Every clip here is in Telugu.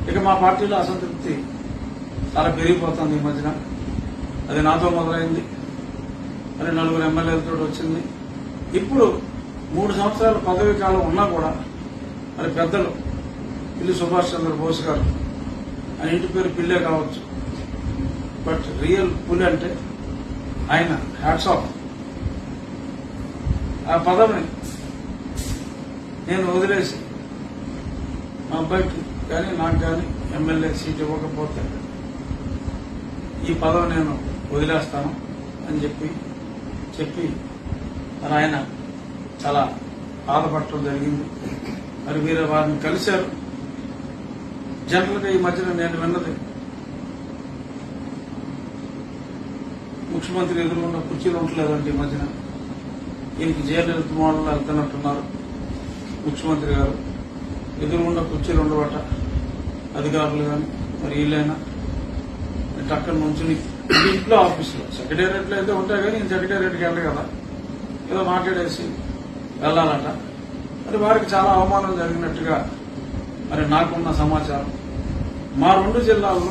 ఇక మా పార్టీలో అసంతృప్తి చాలా పెరిగిపోతుంది ఈ మధ్యన అది నాతో మొదలైంది మరి నలుగురు ఎమ్మెల్యేలతో వచ్చింది ఇప్పుడు మూడు సంవత్సరాల పదవీ కాలం ఉన్నా కూడా మరి పెద్దలు పిల్లి సుభాష్ చంద్ర బోస్ గారు ఆయన ఇంటి పేరు పిల్లే కావచ్చు బట్ రియల్ పులి అంటే ఆయన హ్యాట్స్ ఆఫ్ ఆ పదవిని నేను వదిలేసి మా అబ్బాయికి కానీ నాకు కానీ ఎమ్మెల్యే సీట్ ఇవ్వకపోతే ఈ పదవి నేను వదిలేస్తాను అని చెప్పి చెప్పి మరి ఆయన చాలా బాధపడటం జరిగింది మరి వీరు వారిని కలిశారు జనరల్ గా ఈ మధ్యన నేను విన్నది ముఖ్యమంత్రి ఎదురుకున్న కుర్చీలు ఉండలేదంటే ఈ మధ్యన ఈయనకి జయలలిత మోడల్ వెళ్తున్నట్టున్నారు ముఖ్యమంత్రి గారు ఎదురుగుండా కుర్చీలు ఉండవట అధికారులు కానీ మరి వీళ్ళైనా టక్కన నుంచి ఇంట్లో ఆఫీసులో సెక్రటేరియట్లో అయితే ఉంటాయి కానీ ఈయన సెక్రటేరియట్కి వెళ్ళదు కదా ఏదో మాట్లాడేసి వెళ్ళాలట మరి వారికి చాలా అవమానం జరిగినట్టుగా మరి నాకున్న సమాచారం మా రెండు జిల్లాల్లో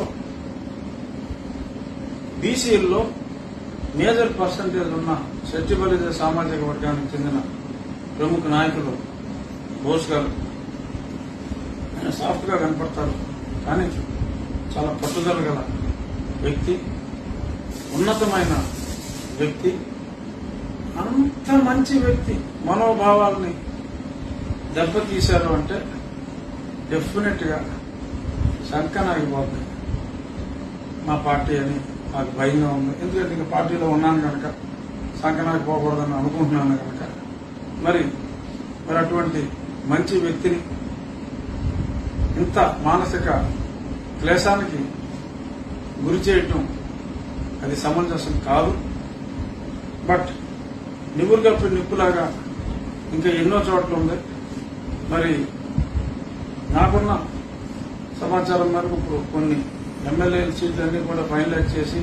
బీసీల్లో మేజర్ పర్సంటేజ్ ఉన్న సెట్టిబలిత సామాజిక వర్గానికి చెందిన ప్రముఖ నాయకులు బోస్ గారు ఆయన సాఫ్ట్ గా కనపడతారు కానీ చాలా పట్టుదల గల వ్యక్తి ఉన్నతమైన వ్యక్తి అంత మంచి వ్యక్తి మనోభావాల్ని దెబ్బతీశారు అంటే డెఫినెట్ గా శంకనాగిపోతుంది మా పార్టీ అని నాకు భయంగా ఉంది ఎందుకంటే ఇంకా పార్టీలో ఉన్నాను కనుక సంకనాకి పోకూడదని అనుకుంటున్నాను కనుక మరి మరి అటువంటి మంచి వ్యక్తిని ఇంత మానసిక క్లేశానికి గురి చేయటం అది సమంజసం కాదు బట్ నివురుగప్పి నిప్పులాగా ఇంకా ఎన్నో చోట్ల ఉంది మరి నాకున్న సమాచారం మేరకు ఇప్పుడు కొన్ని ఎమ్మెల్యే సీట్లన్నీ కూడా ఫైనలైజ్ చేసి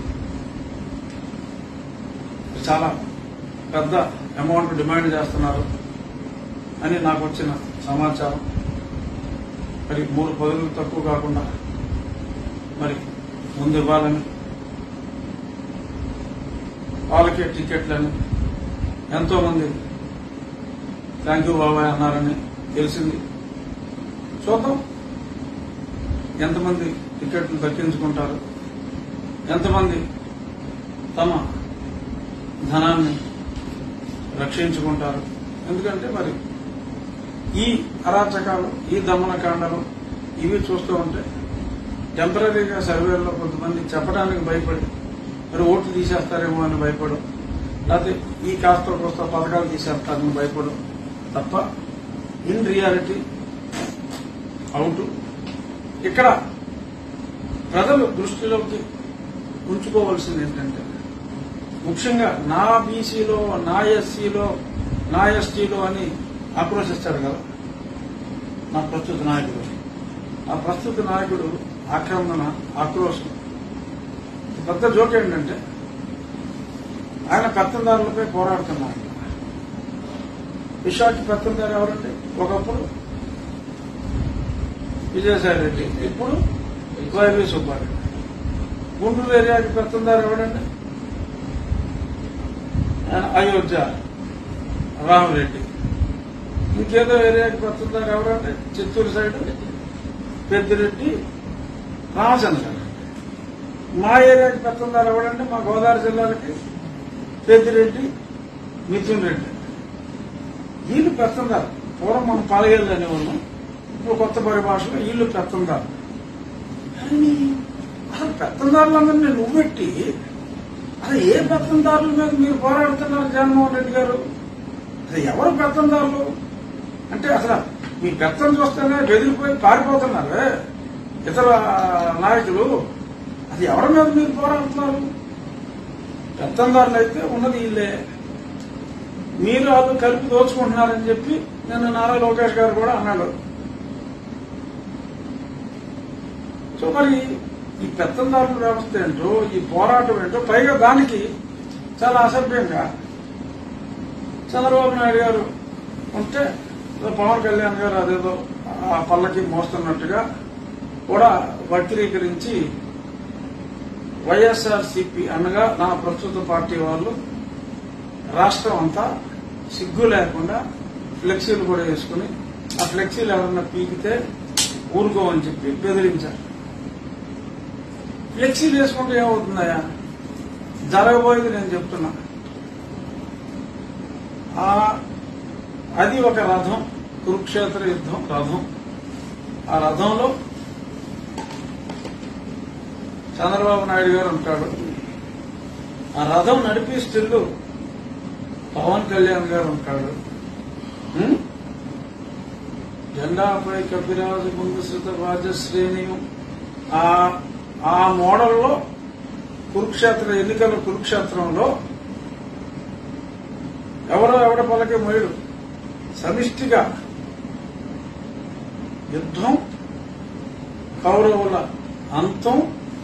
చాలా పెద్ద అమౌంట్ డిమాండ్ చేస్తున్నారు అని నాకు వచ్చిన సమాచారం మరి మూడు పదులు తక్కువ కాకుండా మరి ముందు ఇవ్వాలని వాళ్ళకే టికెట్లని ఎంతో మంది థ్యాంక్ యూ బాబాయ్ అన్నారని తెలిసింది చూద్దాం ఎంతమంది టికెట్లు దక్కించుకుంటారు ఎంతమంది తమ ధనాన్ని రక్షించుకుంటారు ఎందుకంటే మరి ఈ అరాచకాలు ఈ దమనకాండలు ఇవి చూస్తూ ఉంటే టెంపరీగా సర్వేల్లో కొంతమంది చెప్పడానికి భయపడి మరి ఓట్లు తీసేస్తారేమో అని భయపడు లేకపోతే ఈ కాస్త కోస్త పథకాలు తీసేస్తారని భయపడు తప్ప ఇన్ రియాలిటీ అవుట్ ఇక్కడ ప్రజలు దృష్టిలోకి ఉంచుకోవాల్సింది ఏంటంటే ముఖ్యంగా నా బీసీలో నా ఎస్సీలో నా ఎస్టీలో అని ఆక్రోశిస్తాడు కదా నా ప్రస్తుత నాయకుడు ఆ ప్రస్తుత నాయకుడు ఆక్రమణ ఆక్రోశం పెద్ద జోక్ ఏంటంటే ఆయన పెత్తందారులపై పోరాడుతున్నారు విశాఖ పెత్తందారు ఎవరండి ఒకప్పుడు విజయసాయి రెడ్డి ఇప్పుడు వైవి సుబ్బారెడ్డి గుంటూరు ఏరియాకి పెత్తందారు ఎవడండి ఆయన అయోధ్య రామరెడ్డి ఇంకేదో ఏరియాకి పెత్తందారు ఎవరండి చిత్తూరు సైడ్ పెద్దిరెడ్డి రామచంద్రారెడ్డి మా ఏరియాకి పెత్తందారు ఎవడండి మా గోదావరి జిల్లాలకి పెద్దిరెడ్డి మిథున్ రెడ్డి వీళ్ళు పెత్తందారు పూర్వం మనం పాలగేళ్ళు అనేవాళ్ళం ఇప్పుడు కొత్త పరిభాషలో వీళ్ళు పెత్తందారు కానీ అసలు పెత్తందారులందరినీ నువ్వెట్టి అసలు ఏ పెత్తందారుల మీద మీరు పోరాడుతున్నారు జగన్మోహన్ రెడ్డి గారు అసలు ఎవరు పెత్తందారులు అంటే అసలు మీ పెత్తం చూస్తేనే బెదిరిపోయి పారిపోతున్నారు ఇతర నాయకులు అది ఎవరి మీద మీరు పోరాడుతున్నారు పెత్తందారులు అయితే ఉన్నది వీళ్ళే మీరు వాళ్ళు కలిపి దోచుకుంటున్నారని చెప్పి నిన్న నారా లోకేష్ గారు కూడా అన్నాడు సో మరి ఈ పెత్తందారుల వ్యవస్థ ఏంటో ఈ పోరాటం ఏంటో పైగా దానికి చాలా అసభ్యంగా చంద్రబాబు నాయుడు గారు ఉంటే ఏదో పవన్ కళ్యాణ్ గారు అదేదో ఆ పల్లకి మోస్తున్నట్టుగా కూడా వక్రీకరించి వైఎస్ఆర్ సిపి అనగా నా ప్రస్తుత పార్టీ వాళ్ళు రాష్ట్రం అంతా సిగ్గు లేకుండా ఫ్లెక్సీలు కూడా వేసుకుని ఆ ఫ్లెక్సీలు ఎవరన్నా పీకితే ఊరుకోమని చెప్పి బెదిరించారు ఫ్లెక్సీలు వేసుకుంటే ఏమవుతుందయ్యా జరగబోయేది నేను చెప్తున్నా ఆ అది ఒక రథం కురుక్షేత్ర యుద్ధం రథం ఆ రథంలో చంద్రబాబు నాయుడు గారు ఉంటాడు ఆ రథం నడిపిస్తూ పవన్ కళ్యాణ్ గారు ఉంటాడు ఉం? జెండాపై కపిరాజు ముందుశ్రుత రాజశ్రేణి ఆ ఆ మోడల్లో కురుక్షేత్ర ఎన్నికల కురుక్షేత్రంలో ఎవరో ఎవడ పలకే మోయుడు సమిష్టిగా యుద్ధం కౌరవుల అంతం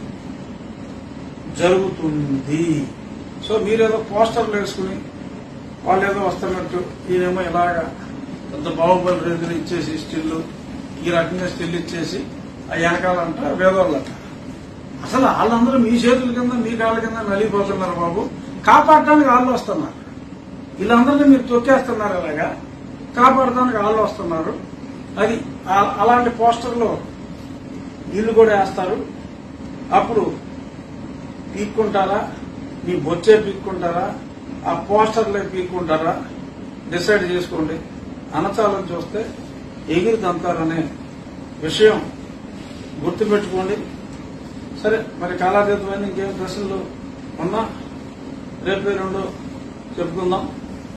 జరుగుతుంది సో మీరేదో పోస్టర్లు వేసుకుని వాళ్ళు ఏదో వస్తున్నట్టు ఈయనేమో ఇలాగా పెద్ద బాహుబలి రేంజ్లు ఇచ్చేసి స్టిల్లు ఈ రకంగా స్టిల్ ఇచ్చేసి ఆ వెనకాలంట వేదోళ్ళంట అసలు వాళ్ళందరూ మీ చేతుల కింద మీ కాళ్ళ కింద నలిగిపోతున్నారు బాబు కాపాడటానికి వాళ్ళు వస్తున్నారు వీళ్ళందరినీ మీరు తొక్కేస్తున్నారు అలాగా కాపాడటానికి వాళ్ళు వస్తున్నారు అది ఆ- అలాంటి పోస్టర్లు వీళ్ళు కూడా వేస్తారు అప్పుడు పీక్కుంటారా మీ బొచ్చే పీక్కుంటారా ఆ పోస్టర్లే పీక్కుంటారా డిసైడ్ చేసుకోండి అనచాలని చూస్తే ఎగిరి దంతారనే విషయం గుర్తుపెట్టుకోండి సరే మరి కాలాతీతమైన ఇంకేం ప్రశ్నలు ఉన్నా రేపు రెండు చెప్పుకుందాం